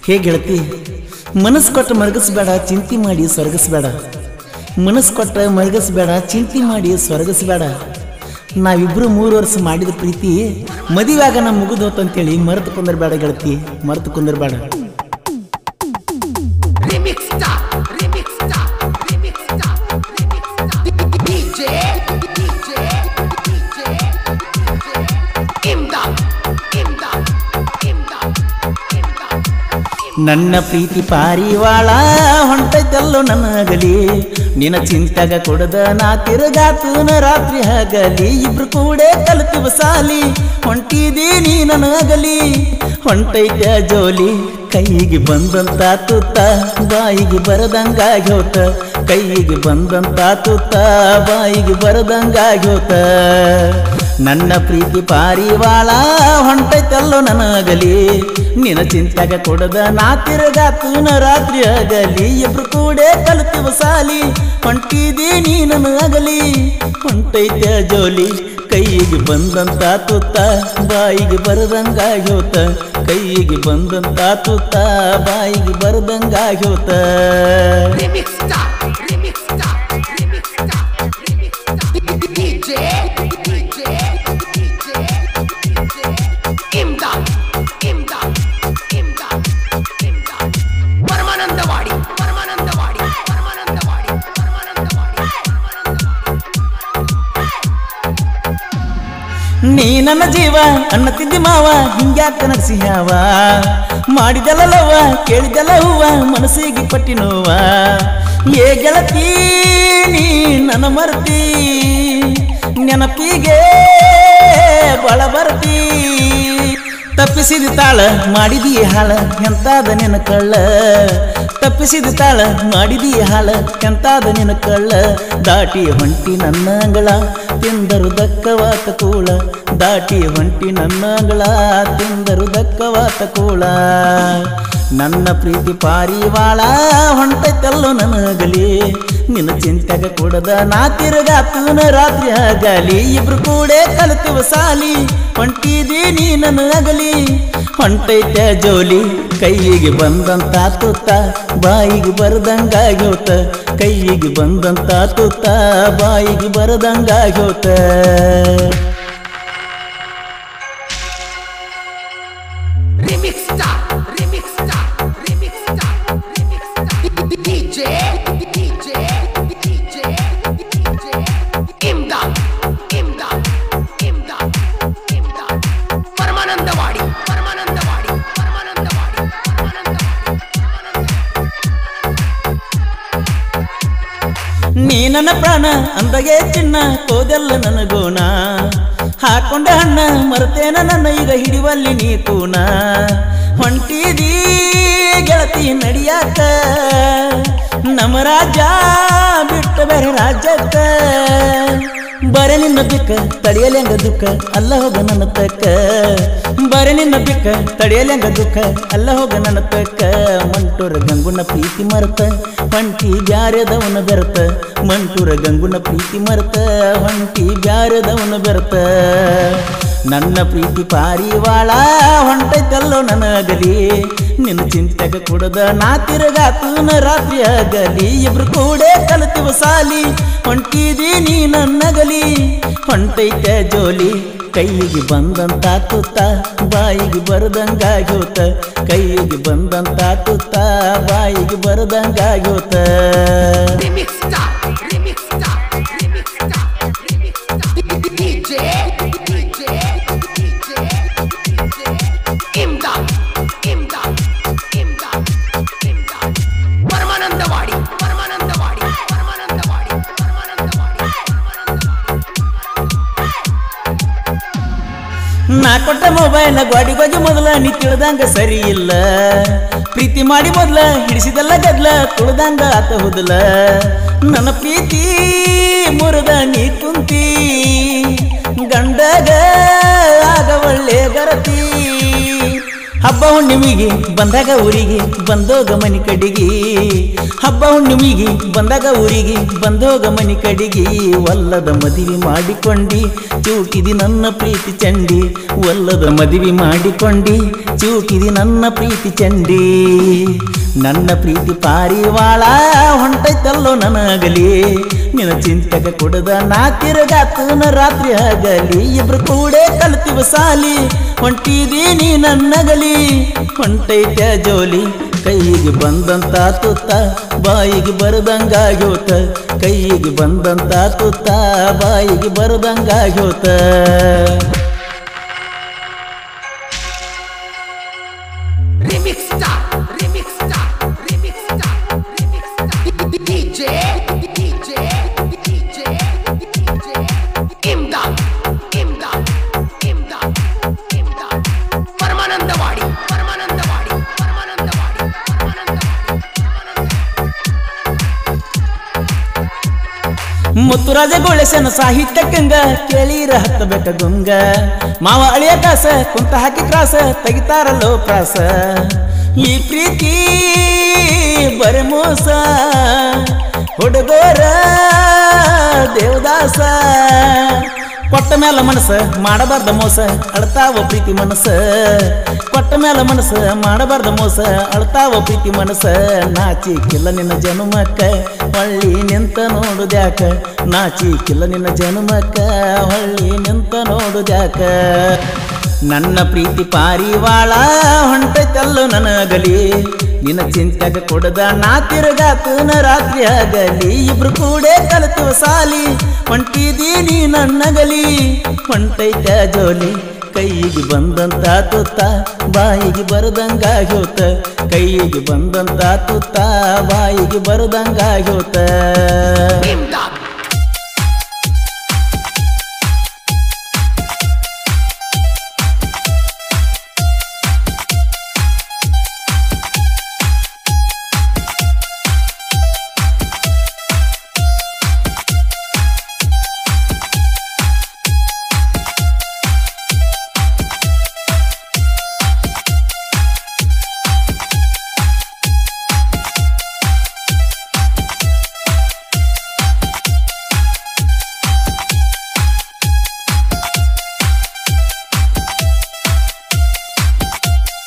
ಹೇ ಗೆಳತಿ ಮನಸ್ಸು ಕೊಟ್ಟು ಮರಗಿಸ್ಬೇಡ ಚಿಂತೆ ಮಾಡಿ ಸ್ವರ್ಗಿಸ್ಬೇಡ ಮನಸ್ಸು ಕೊಟ್ಟು ಮರಗಿಸ್ಬೇಡ ಚಿಂತೆ ಮಾಡಿ ಸ್ವರ್ಗಿಸ್ಬೇಡ ನಾವಿಬ್ರು ಮೂರು ವರ್ಷ ಮಾಡಿದ ಪ್ರೀತಿ ಮದುವೆಯಾಗ ನಾ ಮುಗಿದು ಹೋತಂತೇಳಿ ಮರೆತು ಕುಂದರ್ಬೇಡ ಗೆಳತಿ ಮರೆತು ಕುಂದರ್ಬೇಡ Remix star, remix star, remix star, remix star. DJ, DJ, DJ, Imdad, Imdad, Imdad, Imdad. ನನ್ನ ಪ್ರೀತಿ ಪಾರಿವಾಳ ಹೊಂಟೈತಲ್ಲೋ ನನಗಲಿ ನಿನ್ನ ಚಿಂತೆಗ ಕೊಡದ ನಾ ತಿರುಗಾತನ ರಾತ್ರಿ ಹಗಲಿ ಇಬ್ರು ಕೂಡ ಕಲ್ತಿವ ಸಾಲಿ ಹೊಂಟಿದೀನಿ ನನಗಲಿ ಹೊಂಟೈತ ಜೋಲಿ ಕೈಗೆ ಬಂದಂತ ತುತ್ತ ಬಾಯಿಗೆ ಬರದಂಗಾಗ್ಯೋತ ಕೈಗೆ ಬಂದಂತ ತುತ್ತ ಬಾಯಿಗೆ ಬರದಂಗಾಗ್ಯೋತ ನನ್ನ ಪ್ರೀತಿ ಪಾರಿವಾಳ ಹೊಂಟೈತಲ್ಲೋ ನನಗಲಿ ನಿನ್ನ ಚಿಂತೆಗ ಕೊಡದ ನಾ ತಿರುಗಾತನ ರಾತ್ರಿ ಆಗಲಿ ಇಬ್ರು ಕೂಡ ಕಲ್ತಿವ ಸಾಲಿ ಹೊಂಟಿದೀನಿ ನನಗಲಿ ಹೊಂಟೈತ ಜೋಲಿ ಕೈಗೆ ಬಂದಂತ ತುತ್ತ ಬಾಯಿಗೆ ಬರದಂಗಾಗ್ಯೋತ ಕೈಗೆ ಬಂದಂತ ತುತ್ತ ಬಾಯಿಗೆ ಬರದಂಗಾಗ್ಯೋತ Remix star, remix star, remix star, remix star. DJ, DJ, DJ, Imdad, Imdad, Imdad, Imdad. Paramanandawadi Paramanandawadi Paramanandawadi Paramanandawadi ನೀ ನನ್ನ ಜೀವ ಅನ್ನತಿದ್ದಿ ಮಾವ ಹಿಂಗ್ಯಾಕ ನಡ್ಸಿ ಯಾವ ಮಾಡಿದೆಲ್ಲ ಲವ್ವ ಕೇಳಿದೆಲ್ಲ ಹೂವ ಮನಸ್ಸಿಗೆ ಪಟ್ಟಿ ನೋವ ಏ ಗೆಳತಿ ನೀ ನನ್ನ ಮರ್ತಿ ನೆನಪಿಗೆ ಬಳ ಬರ್ತಿ ತಪ್ಪಿಸಿದ ತಾಳ ಮಾಡಿದಿ ಹಾಳ ಎಂತಾದ ನಿನ್ನ ಕಳ್ಳ ತಪ್ಪಿಸಿದ ತಾಳ ಮಾಡಿದಿ ಹಾಳ ಎಂತಾದ ನಿನ್ನ ಕಳ್ಳ ದಾಟಿ ಹೊಂಟಿ ನನ್ನ ಅಂಗಳ ತಿಂದರು ದಕ್ಕವಾತ ಕೂಳ ದಾಟಿ ಹೊಂಟಿ ನನ್ನ ಅಂಗಳ ತಿಂದರು ದಕ್ಕವಾತ ಕೂಳ ನನ್ನ ಪ್ರೀತಿ ಪಾರಿವಾಳ ಹೊಂಟೈತಲ್ಲೋ ನನಗಲಿ ನಿನ್ನ ಚಿಂತೆಗ ಕೊಡದ ನಾ ತಿರುಗಾತನ ರಾತ್ರಿ ಆಗಲಿ ಇಬ್ರು ಕೂಡ ಕಲಿತಿವ ಸಾಲಿ ಹೊಂಟಿದೀನಿ ನನಗಲಿ ಹೊಂಟೈತೆ ಜೋಲಿ ಕೈಗೆ ಬಂದಂತ ತುತ್ತ ಬಾಯಿಗೆ ಬರದಂಗಾಗ್ಯೋತ ಕೈಗೆ ಬಂದಂತ ತುತ್ತ ಬಾಯಿಗೆ ಬರದಂಗಾಗ್ಯೋತ Remix star, remix star, remix star, remix star. DJ, DJ, DJ, DJ. Imdad, Imdad, Imdad, Imdad. Paramanandawadi Paramanandawadi Paramanandawadi Paramanandawadi ನೀ ನನ್ನ ಪ್ರಾಣ ಅಂದಗೆ ಚಿನ್ನ ಕೋದೆಲ್ಲ ನನಗೋಣ ಹಾಕೊಂಡ ಹಣ್ಣ ಮರ್ತೇನ ನನ್ನ ಈಗ ಹಿಡಿವಲ್ಲಿ ನೀ ಕೂನ ಹೊಂಟಿದೀ ಗೆಳತಿ ನಡಿಯಾಕ ನಮ್ಮ ರಾಜ ಬಿಟ್ಟ ಬೇರೆ ರಾಜ್ಯಕ್ಕ ಬರೆ ನಿನ್ನ ಬಿಕ್ಕ ತಡೆಯಲೆಂಗ ದುಃಖ ಅಲ್ಲ ಹೋಗ ನನ್ನ ತಕ್ಕ ಬರೆ ನಿನ್ನ ಬಿಕ್ಕ ತಡೆಯಲೆಂಗ ದುಃಖ ಅಲ್ಲ ಹೋಗ ನನ್ನ ತಕ್ಕ ಮಂಟೂರ ಗಂಗುನ ಪ್ರೀತಿ ಮರತ ಹೊಂಟಿ ಬ್ಯಾರೆದವನ ಬೆರತ ಮಂಟೂರ ಗಂಗುನ ಪ್ರೀತಿ ಮರತ ಹೊಂಟಿ ಬ್ಯಾರೆದವನ ಬೆರತ ನನ್ನ ಪ್ರೀತಿ ಪಾರಿವಾಳ ಹೊಂಟೈತಲ್ಲೋ ನನಗಲಿ ನಿನ್ನ ಚಿಂತೆಗ ಕೊಡದ ನಾ ತಿರುಗಾತನ ರಾತ್ರಿ ಆಗಲಿ ಇಬ್ರು ಕೂಡ ಕಲಿತಿವ ಸಾಲಿ ಹೊಂಟಿದೀನಿ ನನ್ನಗಲಿ ಹೊಂಟೈತೆ ಜೋಲಿ ಕೈಗೆ ಬಂದಂತ ತುತ್ತ ಬಾಯಿಗೆ ಬರದಂಗಾಗ್ಯೋತ ಕೈಗೆ ಬಂದಂತ ತುತ್ತ ಬಾಯಿಗೆ ಬರದಂಗಾಗ್ಯೋತ Remix star, remix star, remix star, remix star. DJ, DJ, DJ, DJ. Imdad, Imdad, Imdad, Imdad. Paramanandawadi Paramanandawadi Paramanandawadi Paramanandawadi ನಾ ಕೊಟ್ಟ ಮೊಬೈಲ್ ಗೋಡಿಗೋಗಿ ಮೊದಲ ನೀ ತಿಳಿದಂಗ ಸರಿ ಇಲ್ಲ ಪ್ರೀತಿ ಮಾಡಿ ಮೊದಲ ಹಿಡಿಸಿದಲ್ಲ ಗದ್ಲ ತುಳ್ದಂಗ ಆತ ಹೋದಲ ನನ್ನ ಪ್ರೀತಿ ಮುರಿದ ನೀ ಕುಂತಿ ಗಂಡಗ ಆಗ ಒಳ್ಳೆ ಗರತಿ ಹಬ್ಬ ಹುಣ್ಣಿಮೆಗೆ ಬಂದಾಗ ಊರಿಗೆ ಬಂದೋಗ ಮನಿ ಕಡಿಗೆ ಹಬ್ಬ ಹುಣ್ಣಿಮೆಗೆ ಬಂದಾಗ ಊರಿಗೆ ಬಂದೋಗ ಮನಿ ಕಡಿಗೆ ಒಲ್ಲದ ಮದುವೆ ಮಾಡಿಕೊಂಡಿ ಚೂಟಿದಿ ನನ್ನ ಪ್ರೀತಿ ಚಂಡಿ ಒಲ್ಲದ ಮದುವೆ ಮಾಡಿಕೊಂಡಿ ಚೂಟಿದಿ ನನ್ನ ಪ್ರೀತಿ ಚಂಡಿ ನನ್ನ ಪ್ರೀತಿ ಪಾರಿವಾಳ ಹೊಂಟೈತಲ್ಲೋ ನನಗಲಿ ನಿನ್ನ ಚಿಂತೆಗ ಕೊಡದ ನಾ ತಿರುಗಾತನ ರಾತ್ರಿ ಆಗಲಿ ಇಬ್ರು ಕೂಡೆ ಕಲ್ತಿವ ಸಾಲಿ ಹೊಂಟಿದೀನಿ ನನ್ನಗಲಿ ಹೊಂಟೈತೆ ಜೋಲಿ ಕೈಗೆ ಬಂದಂತ ತುತ್ತ ಬಾಯಿಗೆ ಬರದಂಗಾಗ್ಯೋತ ಕೈಗೆ ಬಂದಂತ ತುತ್ತ ಬಾಯಿಗೆ ಬರದಂಗಾಗ್ಯೋತ Remix star, remix star, remix star, remix star. DJ, DJ, DJ, DJ. Imdad, Imdad, Imdad, Imdad. Paramanandawadi, Paramanandawadi, Paramanandawadi, Paramanandawadi, Paramanandawadi. Muthuraja ಗೋಳೆಸನ ಸಾಹಿತ್ಯಕ್ಕಂಗ ಕೇಳಿರ ಹತ್ತಬೇಕ ಗುಂಗ ಮಾವ ಅಳಿಯ ಕಾಸ ಕುಂತ ಹಾಕಿ ಕ್ರಾಸ ತೆಗಿತಾರಲ್ಲೋ ಪ್ರಾಸ ಈ ಪ್ರೀತಿ ಬರೆ ಮೋಸ ಹುಡುಗೋರ ದೇವದಾಸ ಕೊಟ್ಟ ಮೇಲ ಮನಸ್ಸ ಮಾಡಬಾರ್ದ ಮೋಸ ಅಳ್ತಾವ ಪ್ರೀತಿ ಮನಸ್ಸ ಕೊಟ್ಟ ಮೇಲ ಮನಸ್ಸ ಮಾಡಬಾರ್ದ ಮೋಸ ಅಳ್ತಾವ ಪ್ರೀತಿ ಮನಸ್ಸ ನಾಚಿಕಿಲ್ಲ ನಿನ್ನ ಜನುಮಕ್ಕ ಹೊಳ್ಳಿ ನಿಂತ ನೋಡುದ್ಯಾಕ ನಾಚಿಕಿಲ್ಲ ನಿನ್ನ ಜನುಮಕ್ಕ ಹೊಳ್ಳಿ ನಿಂತ ನೋಡುದ್ಯಾಕ ನನ್ನ ಪ್ರೀತಿ ಪಾರಿವಾಳ ಹೊಂಟೈತಲ್ಲೋ ನನಗಲಿ ನಿನ್ನ ಚಿಂತೆಗ ಕೊಡದ ನಾ ತಿರುಗಾತನ ರಾತ್ರಿ ಆಗಲಿ ಇಬ್ರು ಕೂಡೆ ಕಲಿತುವ ಸಾಲಿ ಹೊಂಟಿದೀನಿ ನನ್ನಗಲಿ ಹೊಂಟೈತ ಜೋಲಿ ಕೈಗೆ ಬಂದಂತ ತುತ್ತ ಬಾಯಿಗೆ ಬರದಂಗಾಗ್ಯೋತ ಕೈಗೆ ಬಂದಂತ ತುತ್ತ ಬಾಯಿಗೆ ಬರದಂಗಾಗ್ಯೋತ Imdad,